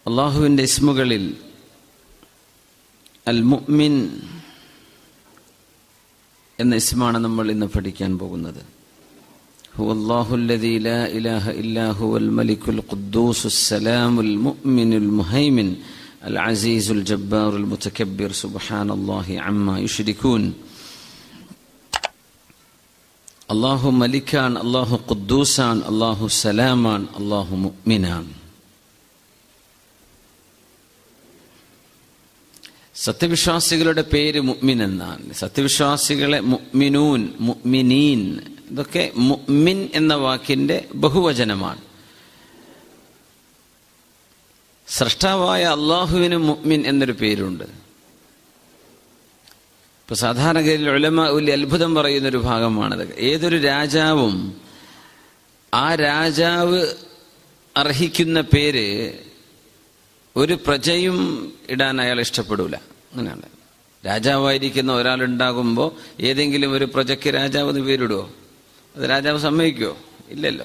അള്ളാഹുവിൻ്റെ ഇസ്മുകളിൽ അൽ മുഅ്മിൻ എന്ന ഇസ്മാണ് നമ്മൾ ഇന്ന് പഠിക്കാൻ പോകുന്നത് هو الله الذي لا إله إلا هو الملك القدوس السلام المؤمن المهيمن العزيز الجبار المتكبر سبحان الله عما يشركون അള്ളാഹു മലിക്കാൻ അള്ളാഹു ഖുദ്ദൂസാൻ അള്ളാഹു സലാമാൻ അള്ളാഹു മുഅ്മിനാൻ സത്യവിശ്വാസികളുടെ പേര് മുഅ്മിൻ എന്നാണ് സത്യവിശ്വാസികളെ മുഅ്മിനൂൻ മുഅ്മിനീൻ ഇതൊക്കെ മുഅ്മിൻ എന്ന വാക്കിന്റെ ബഹുവചനമാണ് സൃഷ്ടാവായ അള്ളാഹുവിന് മുഅ്മിൻ എന്നൊരു പേരുണ്ട് ഇപ്പൊ സാധാരണഗതിയിൽ ഉലമ വലിയ അത്ഭുതം പറയുന്ന ഒരു ഭാഗമാണത് ഏതൊരു രാജാവും ആ രാജാവ് അർഹിക്കുന്ന പേര് ഒരു പ്രജയും ഇടാൻ അയാൾ ഇഷ്ടപ്പെടൂല അങ്ങനെയാണ് രാജാവായിരിക്കുന്ന ഒരാളുണ്ടാകുമ്പോൾ ഏതെങ്കിലും ഒരു പ്രജയ്ക്ക് രാജാവ് എന്ന് പേരിടുവോ അത് രാജാവ് സമ്മതിക്കുമോ ഇല്ലല്ലോ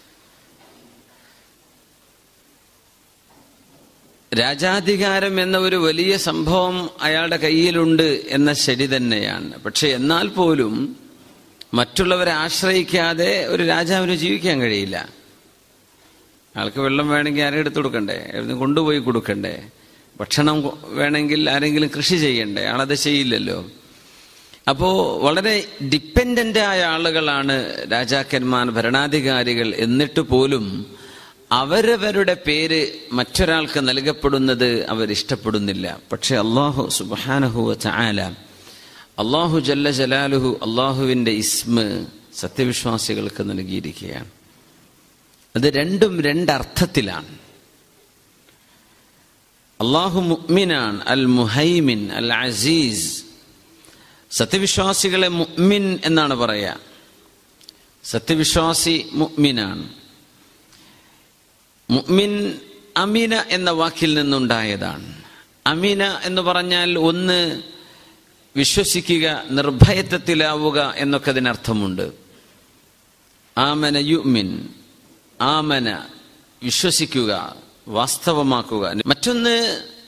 രാജാധികാരം എന്ന ഒരു വലിയ സംഭവം അയാളുടെ കയ്യിലുണ്ട് എന്ന ശരി തന്നെയാണ് പക്ഷെ എന്നാൽ പോലും മറ്റുള്ളവരെ ആശ്രയിക്കാതെ ഒരു രാജാവിന് ജീവിക്കാൻ കഴിയില്ല ആൾക്ക് വെള്ളം വേണമെങ്കിൽ ആരും എടുത്തു കൊടുക്കണ്ടേ എവിടുന്ന് കൊണ്ടുപോയി കൊടുക്കണ്ടേ ഭക്ഷണം വേണമെങ്കിൽ ആരെങ്കിലും കൃഷി ചെയ്യണ്ടേ ആളത് ചെയ്യില്ലല്ലോ അപ്പോ വളരെ ഡിപ്പെൻഡന്റ് ആയ ആളുകളാണ് രാജാക്കന്മാർ ഭരണാധികാരികൾ എന്നിട്ട് പോലും അവരവരുടെ പേര് മറ്റൊരാൾക്ക് നൽകപ്പെടുന്നത് അവരിഷ്ടപ്പെടുന്നില്ല പക്ഷെ അള്ളാഹു സുബാനഹുവ ചായാല അള്ളാഹു ജല്ല ജലാലുഹു അള്ളാഹുവിന്റെ ഇസ്മ സത്യവിശ്വാസികൾക്ക് നൽകിയിരിക്കുകയാണ് അത് രണ്ടും രണ്ടർത്ഥത്തിലാണ് അള്ളാഹു മുഅ്മിനാൻ അൽ മുഹൈമിൻ അൽ അസീസ് സത്യവിശ്വാസികളെ മുഅ്മിൻ എന്നാണ് പറയാ സത്യവിശ്വാസി മുഅ്മിനാണ് മുഅ്മിൻ അമീന എന്ന വാക്കിൽ നിന്നുണ്ടായതാണ് അമീന എന്ന് പറഞ്ഞാൽ ഒന്ന് വിശ്വസിക്കുക നിർഭയത്വത്തിലാവുക എന്നൊക്കെ അതിനർത്ഥമുണ്ട് ആമന യുമിൻ ആമന വിശ്വസിക്കുക വാസ്തവമാക്കുക മറ്റൊന്ന്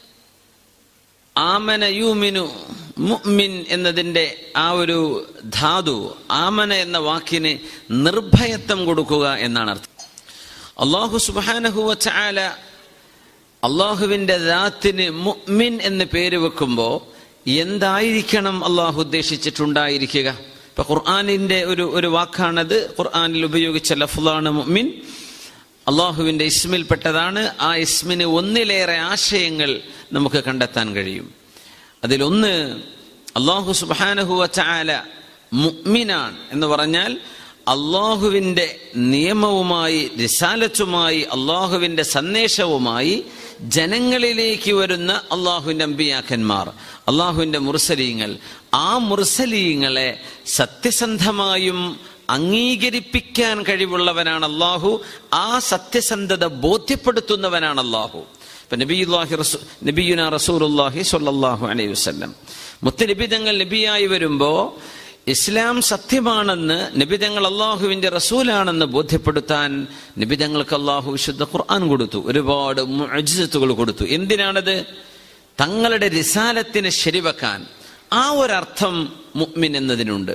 ആമന യൂമിനു മുഅ്മിൻ എന്നതിൻ്റെ ആ ഒരു ധാതു ആമന എന്ന വാക്കിന് നിർഭയത്വം കൊടുക്കുക എന്നാണ് അർത്ഥം അള്ളാഹു സുബാനഹുവ ചാല അള്ളാഹുവിന്റെ ദാത്തിന് മുഅ്മിൻ എന്ന് പേര് വെക്കുമ്പോൾ എന്തായിരിക്കണം അള്ളാഹു ഉദ്ദേശിച്ചിട്ടുണ്ടായിരിക്കുക ഇപ്പൊ ഖുർആാനിന്റെ ഒരു ഒരു വാക്കാണത് ഖുർആാനിൽ ഉപയോഗിച്ച ലഫ്ലാണ് മുഅ്മിൻ അള്ളാഹുവിന്റെ ഇസ്മിൽപ്പെട്ടതാണ് ആ ഇസ്മിന് ഒന്നിലേറെ ആശയങ്ങൾ നമുക്ക് കണ്ടെത്താൻ കഴിയും അതിലൊന്ന് അള്ളാഹു സുബാനഹുവ ചാല മുഅ്മിനാൻ എന്ന് പറഞ്ഞാൽ അള്ളാഹുവിന്റെ നിയമവുമായി റിസാലത്തുമായി അള്ളാഹുവിന്റെ സന്ദേശവുമായി ജനങ്ങളിലേക്ക് വരുന്ന അള്ളാഹുവിന്റെ അമ്പിയാക്കന്മാർ അള്ളാഹുവിന്റെ മുർസലീങ്ങൾ ആ മുർസലീങ്ങളെ സത്യസന്ധമായും അംഗീകരിപ്പിക്കാൻ കഴിവുള്ളവനാണ് അള്ളാഹു ആ സത്യസന്ധത ബോധ്യപ്പെടുത്തുന്നവനാണ് അള്ളാഹു ഇപ്പൊ നബിയുല്ലാഹി റസൂ നബിയുന റസൂലുല്ലാഹി സ്വല്ലല്ലാഹു അലൈഹി വസല്ലം മുത്തനബിതങ്ങൾ നബിയായി വരുമ്പോ ഇസ്ലാം സത്യമാണെന്ന് നിബിതങ്ങൾ അള്ളാഹുവിന്റെ റസൂലാണെന്ന് ബോധ്യപ്പെടുത്താൻ നിബിതങ്ങൾക്ക് അള്ളാഹു വിശുദ്ധ ഖുർആൻ കൊടുത്തു ഒരുപാട് മുഅ്ജിസത്തുകൾ കൊടുത്തു എന്തിനാണത് തങ്ങളുടെ റിസാലത്തിനെ ശരിവെക്കാൻ ആ ഒരർത്ഥം മുഅ്മിൻ എന്നതിനുണ്ട്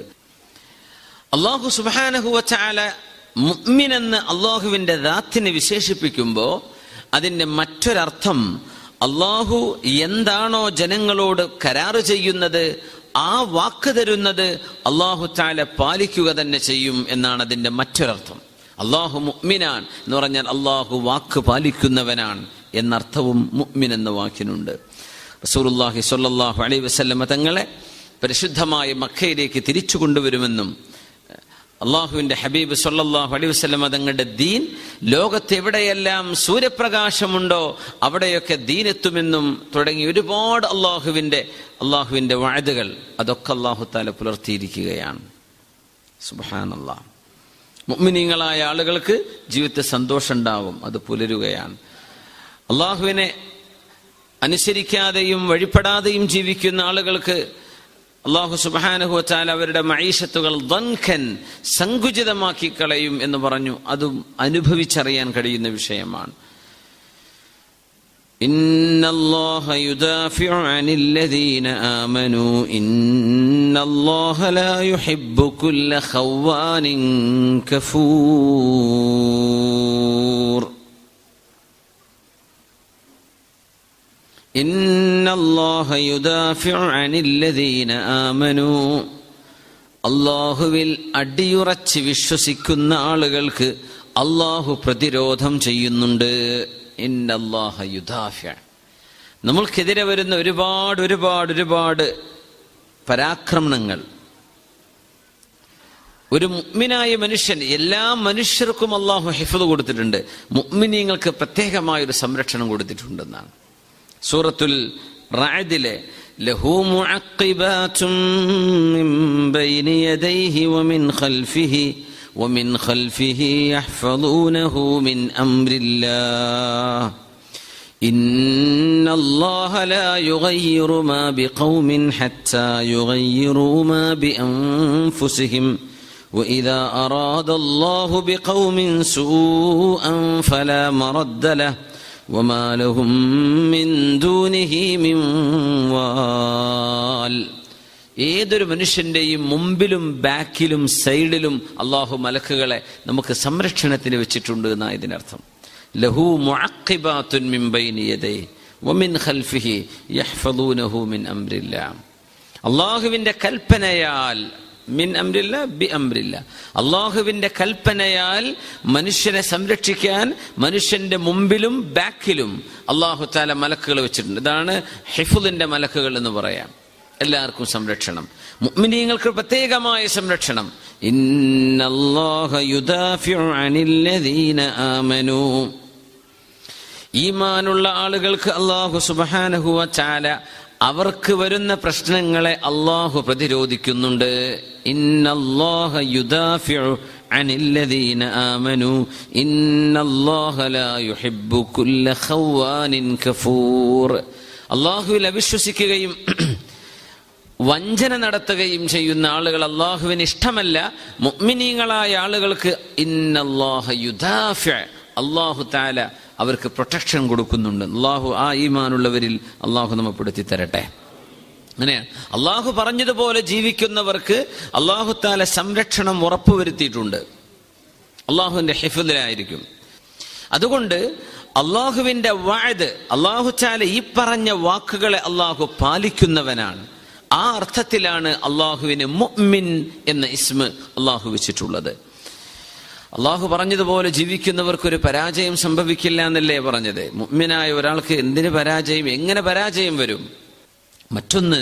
അള്ളാഹു സുബാനഹുവ ചാല മുഅ്മിൻ എന്ന് അള്ളാഹുവിന്റെ ദാത്തിനെ വിശേഷിപ്പിക്കുമ്പോൾ അതിന്റെ മറ്റൊരർത്ഥം അള്ളാഹു എന്താണോ ജനങ്ങളോട് കരാറ് ചെയ്യുന്നത് ആ വാക്ക് തരുന്നത് അള്ളാഹു ചാല പാലിക്കുക തന്നെ ചെയ്യും എന്നാണ് അതിന്റെ മറ്റൊരർത്ഥം അള്ളാഹു മുഅ്മിനാൻ എന്ന് പറഞ്ഞാൽ അള്ളാഹു വാക്ക് പാലിക്കുന്നവനാണ് എന്നർത്ഥവും മുഅ്മിൻ എന്ന വാക്കിനുണ്ട് റസൂലുള്ളാഹി സ്വല്ലല്ലാഹു അലൈഹി വസല്ലമ തങ്ങളെ പരിശുദ്ധമായ മക്കയിലേക്ക് തിരിച്ചു കൊണ്ടുവരുമെന്നും അള്ളാഹുവിന്റെ ഹബീബ് സൊല്ലാഹു അലൈഹി വസ്ലം തങ്ങളുടെ ദീൻ ലോകത്തെവിടെയെല്ലാം സൂര്യപ്രകാശമുണ്ടോ അവിടെയൊക്കെ ദീനെത്തുമെന്നും തുടങ്ങി ഒരുപാട് അള്ളാഹുവിന്റെ അള്ളാഹുവിന്റെ വാഴുകൾ അതൊക്കെ അള്ളാഹു താല പുലർത്തിയിരിക്കുകയാണ് സുബാൻ അള്ളാഹ് മുഗ്മിനീങ്ങളായ ആളുകൾക്ക് ജീവിതത്തിൽ സന്തോഷം ഉണ്ടാവും അത് പുലരുകയാണ് അള്ളാഹുവിനെ അനുസരിക്കാതെയും വഴിപ്പെടാതെയും ജീവിക്കുന്ന ആളുകൾക്ക് അള്ളാഹു സുബാനഹു വച്ചാൽ അവരുടെ മൈഷത്തുകൾ ദൻഖൻ സങ്കുചിതമാക്കി കളയും എന്ന് പറഞ്ഞു അതും അനുഭവിച്ചറിയാൻ കഴിയുന്ന വിഷയമാണ് إن الله يدافع عن الذين آمنوا إن الله لا يحب كل خوان كفور إن الله يدافع عن الذين آمنوا അള്ളാഹുവിൽ അടിയുറച്ച് വിശ്വസിക്കുന്ന ആളുകൾക്ക് അള്ളാഹു പ്രതിരോധം ചെയ്യുന്നുണ്ട് ഇന്നല്ലാഹ യുദാഫ്യ നമ്മൾക്കെതിരെ വരുന്ന ഒരുപാട് ഒരുപാട് ഒരുപാട് പരാക്രമണങ്ങൾ ഒരു മുഗ്മിനായ മനുഷ്യൻ എല്ലാ മനുഷ്യർക്കും അള്ളാഹു ഹിഫത് കൊടുത്തിട്ടുണ്ട് മുഗ്മിനീങ്ങൾക്ക് പ്രത്യേകമായ ഒരു സംരക്ഷണം കൊടുത്തിട്ടുണ്ടെന്നാണ് സൂറത്തുൽ റാദിലെ له معقبات من بين يديه ومن خلفه ومن خلفه يحفظونه من امر الله ان الله لا يغير ما بقوم حتى يغيروا ما بانفسهم واذا اراد الله بقوم سوءا فلا مرد له وما لهم من دونه من وال ഏതൊരു മനുഷ്യന്റെയും മുമ്പിലും ബാക്കിലും സൈഡിലും അള്ളാഹു മലക്കുകളെ നമുക്ക് സംരക്ഷണത്തിന് വെച്ചിട്ടുണ്ട് എന്നാണ് ഇതിനർത്ഥം ലഹു മുഅഖിബാത്തുൻ മിൻ ബൈനി യദൈ വമിൻ ഖൽഫിഹി യഹ്ഫദൂനഹു മിൻ അംരില്ലാ അള്ളാഹുവിന്റെ കൽപ്പനയാൽ മിൻ അംരില്ല ബി അംരില്ല അള്ളാഹുവിന്റെ കൽപ്പനയാൽ മനുഷ്യനെ സംരക്ഷിക്കാൻ മനുഷ്യന്റെ മുമ്പിലും ബാക്കിലും അള്ളാഹു താല മലക്കുകൾ വെച്ചിട്ടുണ്ട് ഇതാണ് ഹിഫുദിന്റെ മലക്കുകൾ എന്ന് പറയാം എല്ലാവർക്കും സംരക്ഷണം മുഅ്മിനീങ്ങൾക്ക് പ്രത്യേകമായ സംരക്ഷണം ഇന്നല്ലാഹ യുദാഫിഉ അനില്ലദീന ആമനൂ ഈമാനുള്ള ആളുകൾക്ക് അള്ളാഹു സുബഹാനഹുവ ചാല അവർക്ക് വരുന്ന പ്രശ്നങ്ങളെ അള്ളാഹു പ്രതിരോധിക്കുന്നുണ്ട് ഇന്നല്ലാഹ യുദാഫിഉ അനില്ലദീന ആമനു ഇന്നല്ലാഹ ലാ യുഹിബ്ബു കുല്ല ഖവ്വാനിൻ കഫൂർ അള്ളാഹുവിൽ അവിശ്വസിക്കുകയും വഞ്ചന നടത്തുകയും ചെയ്യുന്ന ആളുകൾ അള്ളാഹുവിന് ഇഷ്ടമല്ല മുഅ്മിനീങ്ങളായ ആളുകൾക്ക് ഇന്നല്ലാഹ യുദാഫിഅ അള്ളാഹു താല അവർക്ക് പ്രൊട്ടക്ഷൻ കൊടുക്കുന്നുണ്ട് അള്ളാഹു ആ ഈമാനുള്ളവരിൽ അള്ളാഹു നമ്മെ പെടുത്തി തരട്ടെ അങ്ങനെയാണ് അള്ളാഹു പറഞ്ഞതുപോലെ ജീവിക്കുന്നവർക്ക് അള്ളാഹു താല സംരക്ഷണം ഉറപ്പുവരുത്തിയിട്ടുണ്ട് അള്ളാഹുവിന്റെ ഹിഫുദിലായിരിക്കും അതുകൊണ്ട് അള്ളാഹുവിന്റെ വാഴത് അള്ളാഹു ചാല ഈ പറഞ്ഞ വാക്കുകളെ അള്ളാഹു പാലിക്കുന്നവനാണ് ആ അർത്ഥത്തിലാണ് അള്ളാഹുവിന് മുഅ്മിൻ എന്ന ഇസ്മ അള്ളാഹു വെച്ചിട്ടുള്ളത് അള്ളാഹു പറഞ്ഞതുപോലെ ജീവിക്കുന്നവർക്കൊരു പരാജയം സംഭവിക്കില്ല എന്നല്ലേ പറഞ്ഞത് മുഅ്മിനായ ഒരാൾക്ക് എന്തിന് പരാജയം എങ്ങനെ പരാജയം വരും മറ്റൊന്ന്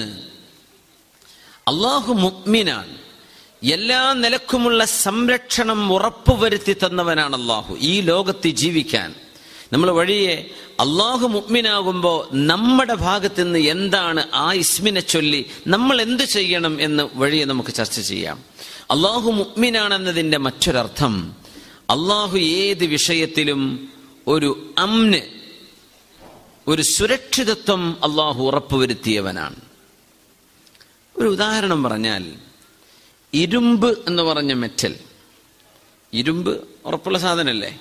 അള്ളാഹു മുഅ്മിനാണ് എല്ലാ നിലക്കുമുള്ള സംരക്ഷണം ഉറപ്പുവരുത്തി തന്നവനാണ് അള്ളാഹു ഈ ലോകത്ത് ജീവിക്കാൻ നമ്മൾ വഴിയെ അള്ളാഹു മുഗ്മിനാകുമ്പോൾ നമ്മുടെ ഭാഗത്ത് നിന്ന് എന്താണ് ആ ഇസ്മിനെ ചൊല്ലി നമ്മൾ എന്ത് ചെയ്യണം എന്ന് വഴിയെ നമുക്ക് ചർച്ച ചെയ്യാം അള്ളാഹു മുഗ്മിനാണെന്നതിൻ്റെ മറ്റൊരർത്ഥം അള്ളാഹു ഏത് വിഷയത്തിലും ഒരു അമ്ന് ഒരു സുരക്ഷിതത്വം അള്ളാഹു ഉറപ്പുവരുത്തിയവനാണ് ഒരു ഉദാഹരണം പറഞ്ഞാൽ ഇരുമ്പ് എന്ന് പറഞ്ഞ മെറ്റൽ ഇരുമ്പ് ഉറപ്പുള്ള സാധനമല്ലേ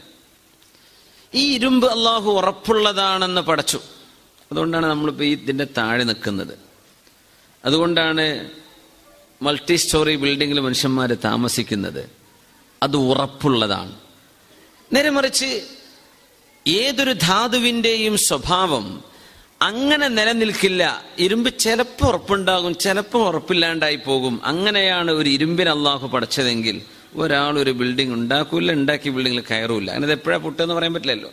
ഈ ഇരുമ്പ് അള്ളാഹു ഉറപ്പുള്ളതാണെന്ന് പഠിച്ചു അതുകൊണ്ടാണ് നമ്മളിപ്പോൾ ഈ ഇതിൻ്റെ താഴെ നിൽക്കുന്നത് അതുകൊണ്ടാണ് മൾട്ടി സ്റ്റോറി ബിൽഡിങ്ങിൽ മനുഷ്യന്മാർ താമസിക്കുന്നത് അത് ഉറപ്പുള്ളതാണ് നേരെ മറിച്ച് ഏതൊരു ധാതുവിൻ്റെയും സ്വഭാവം അങ്ങനെ നിലനിൽക്കില്ല ഇരുമ്പ് ചിലപ്പോൾ ഉറപ്പുണ്ടാകും ചിലപ്പോൾ ഉറപ്പില്ലാണ്ടായി പോകും അങ്ങനെയാണ് ഒരു ഇരുമ്പിന് അള്ളാഹു പഠിച്ചതെങ്കിൽ ഒരാൾ ഒരു ബിൽഡിംഗ് ഉണ്ടാക്കൂല ഉണ്ടാക്കി ബിൽഡിങ്ങിൽ കയറൂല അങ്ങനെ എപ്പോഴാണ് പൊട്ടെന്ന് പറയാൻ പറ്റില്ലല്ലോ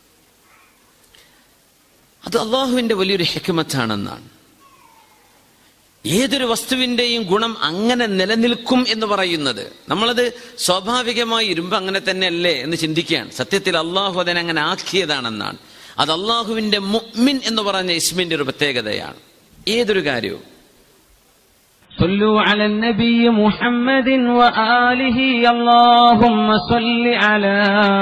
അത് അള്ളാഹുവിന്റെ വലിയൊരു ഹെക്കുമത്താണെന്നാണ് ഏതൊരു വസ്തുവിന്റെയും ഗുണം അങ്ങനെ നിലനിൽക്കും എന്ന് പറയുന്നത് നമ്മളത് സ്വാഭാവികമായി ഇരുമ്പ് അങ്ങനെ തന്നെയല്ലേ എന്ന് ചിന്തിക്കുകയാണ് സത്യത്തിൽ അള്ളാഹു അതിനെ അങ്ങനെ ആക്കിയതാണെന്നാണ് അത് അള്ളാഹുവിന്റെ മുഅ്മിൻ എന്ന് പറഞ്ഞ ഇസ്മിന്റെ ഒരു പ്രത്യേകതയാണ് ഏതൊരു കാര്യവും صلوا على النبي محمد وآله اللهم صل على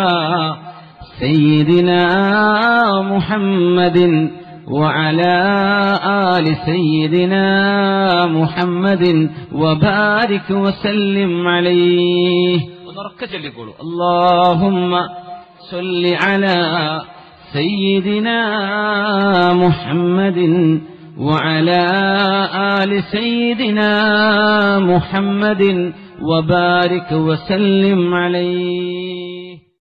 سيدنا محمد وعلى آل سيدنا محمد وبارك وسلم عليه اللهم صل على سيدنا محمد وعلى آل سيدنا محمد وبارك وسلم عليه